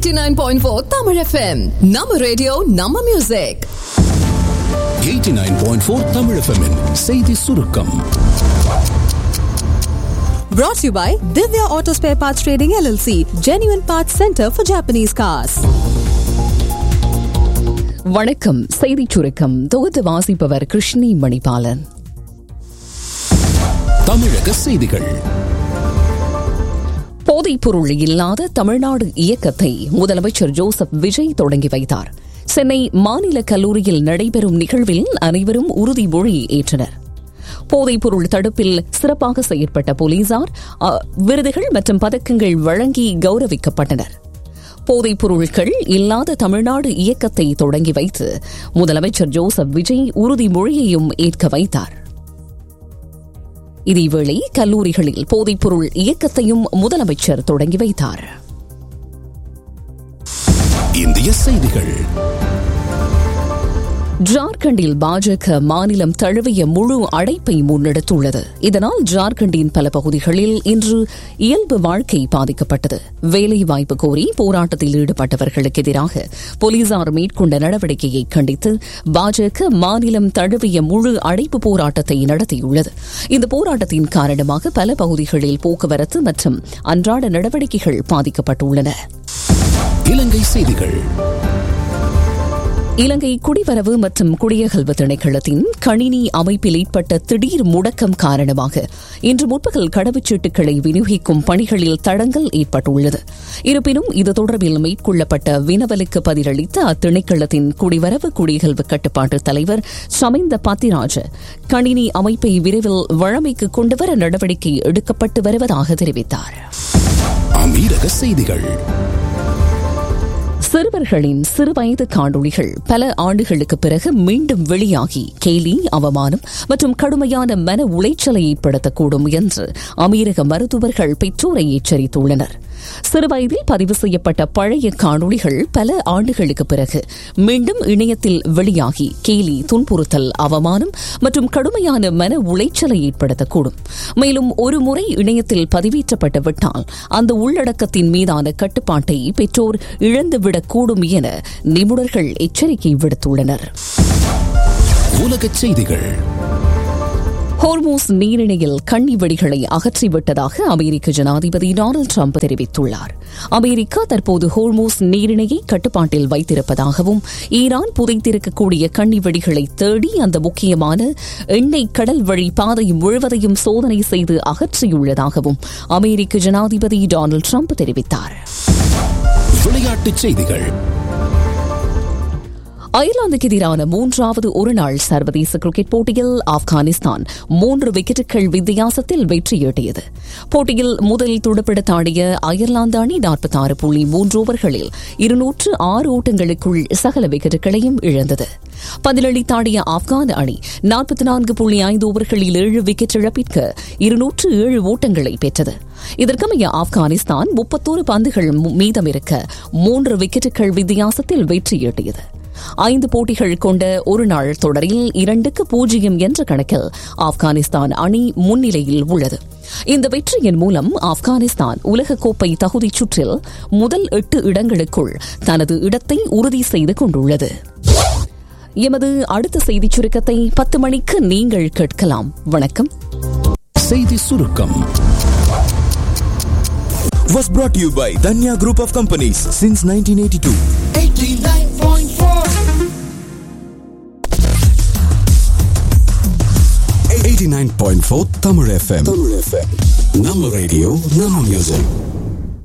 89.4 Tamil FM. Nama radio, Nama music. 89.4 Tamil FM -இன் செய்தி சுருக்கம் Brought to you by Divya Auto Spare Parts Trading LLC, genuine parts center for Japanese cars. வணக்கம் செய்திச் சுருக்கம் தொகுத்து வாசிப்பவர் கிருஷ்ணி மணிபாலன் தமிழக செய்திகள் போதைப்பொருள் இல்லாத தமிழ்நாடு இயக்கத்தை முதலமைச்சர் ஜோசப் விஜய் தொடங்கி வைத்தார் சென்னை மாநில கல்லூரியில் நடைபெறும் நிகழ்வில் அனைவரும் உறுதிமொழி ஏற்றனர் போதைப்பொருள் தடுப்பில் சிறப்பாக செயற்பட்ட போலீசார் அ, விருதுகள் மற்றும் பதக்கங்கள் வழங்கி கௌரவிக்கப்பட்டனர் போதைப் பொருட்கள் இல்லாத தமிழ்நாடு இயக்கத்தை தொடங்கி வைத்து முதலமைச்சர் ஜோசப் விஜய் உறுதிமொழியையும் ஏற்க வைத்தார் இதேவேளை கல்லூரிகளில் போதைப்பொருள் இயக்கத்தையும் முதலமைச்சர் தொடங்கி வைத்தார் இந்திய செய்திகள் ஜார்க்கண்டில் பாஜக மாநிலம் தழுவிய முழு அடைப்பை முன்னெடுத்துள்ளது இதனால் ஜார்க்கண்டின் பல பகுதிகளில் இன்று இயல்பு வாழ்க்கை பாதிக்கப்பட்டது வேலைவாய்ப்பு கோரி போராட்டத்தில் ஈடுபட்டவர்களுக்கு எதிராக போலீசார் மேற்கொண்ட நடவடிக்கையை கண்டித்து பாஜக மாநிலம் தழுவிய முழு அடைப்பு போராட்டத்தை நடத்தியுள்ளது இந்த போராட்டத்தின் காரணமாக பல பகுதிகளில் போக்குவரத்து மற்றும் அன்றாட நடவடிக்கைகள் பாதிக்கப்பட்டுள்ளன இலங்கை செய்திகள் இலங்கை குடிவரவு மற்றும் குடியகல்வு திணைக்களத்தின் கணினி அமைப்பில் ஏற்பட்ட திடீர் முடக்கம் காரணமாக இன்று முற்பகல் கடவுச்சீட்டுகளை விநியோகிக்கும் பணிகளில் தடங்கல் ஏற்பட்டுள்ளது இருப்பினும் இது தொடர்பில் மேற்கொள்ளப்பட்ட வினவலுக்கு பதிலளித்த அத்திணைக்களத்தின் குடிவரவு குடியகல்வு கட்டுப்பாட்டு தலைவர் சமிந்த பாத்திராஜ் கணினி அமைப்பை விரைவில் வழமைக்கு கொண்டுவர நடவடிக்கை எடுக்கப்பட்டு வருவதாக தெரிவித்தார் அமீரக செய்திகள் சிறுவர்களின் சிறுவயது காணொளிகள் பல ஆண்டுகளுக்கு பிறகு மீண்டும் வெளியாகி கேலி அவமானம் மற்றும் கடுமையான மன உளைச்சலை ஏற்படுத்தக்கூடும் என்று அமீரக மருத்துவர்கள் பெற்றோரை எச்சரித்துள்ளனர் சிறுவயதில் பதிவு செய்யப்பட்ட பழைய காணொளிகள் பல ஆண்டுகளுக்கு பிறகு மீண்டும் இணையத்தில் வெளியாகி கேலி துன்புறுத்தல் அவமானம் மற்றும் கடுமையான மன உளைச்சலை ஏற்படுத்தக்கூடும் மேலும் ஒரு முறை இணையத்தில் பதிவேற்றப்பட்டு விட்டால் அந்த உள்ளடக்கத்தின் மீதான கட்டுப்பாட்டை பெற்றோர் இழந்துவிடக்கூடும் என நிபுணர்கள் எச்சரிக்கை விடுத்துள்ளனர் உலகச் செய்திகள் ஹோர்மோஸ் நீரிணையில் கண்ணி வெடிகளை அகற்றிவிட்டதாக அமெரிக்க ஜனாதிபதி டொனால்டு ட்ரம்ப் தெரிவித்துள்ளார் அமெரிக்கா தற்போது ஹோர்மோஸ் நீரிணையை கட்டுப்பாட்டில் வைத்திருப்பதாகவும் ஈரான் புதைத்திருக்கக்கூடிய கண்ணி வெடிகளை தேடி அந்த முக்கியமான எண்ணெய் கடல் வழி பாதை முழுவதையும் சோதனை செய்து அகற்றியுள்ளதாகவும் அமெரிக்க ஜனாதிபதி டொனால்டு ட்ரம்ப் தெரிவித்தார் விளையாட்டுச் செய்திகள் அயர்லாந்துக்கு எதிரான மூன்றாவது ஒருநாள் சர்வதேச கிரிக்கெட் போட்டியில் ஆப்கானிஸ்தான் மூன்று விக்கெட்டுகள் வித்தியாசத்தில் வெற்றியீட்டியது போட்டியில் முதல் துடுப்பெடுத்து ஆடிய அயர்லாந்து அணி நாற்பத்தாறு புள்ளி மூன்று ஓவர்களில் இருநூற்று ஆறு ஓட்டங்களுக்குள் சகல விக்கெட்டுகளையும் இழந்தது பதிலளித்தாடிய ஆப்கான் அணி நாற்பத்தி நான்கு புள்ளி ஐந்து ஓவர்களில் ஏழு விக்கெட் இழப்பிற்கு இருநூற்று ஏழு ஓட்டங்களை பெற்றது இதற்கமைய ஆப்கானிஸ்தான் முப்பத்தோரு பந்துகள் மீதமிருக்க மூன்று விக்கெட்டுகள் வித்தியாசத்தில் வெற்றியீட்டியது ஐந்து போட்டிகள் கொண்ட ஒருநாள் தொடரில் இரண்டுக்கு பூஜ்ஜியம் என்ற கணக்கில் ஆப்கானிஸ்தான் அணி முன்னிலையில் உள்ளது இந்த வெற்றியின் மூலம் ஆப்கானிஸ்தான் உலகக்கோப்பை தகுதிச் சுற்றில் முதல் எட்டு இடங்களுக்குள் தனது இடத்தை உறுதி செய்து கொண்டுள்ளது எமது அடுத்த செய்திச் சுருக்கத்தை பத்து மணிக்கு நீங்கள் கேட்கலாம் வணக்கம் செய்தி சுருக்கம் was brought to you by Danya Group of Companies since 1982. 89.4 Tamil FM Tamil FM நம்ம ரேடியோ நம்ம மியூசிக்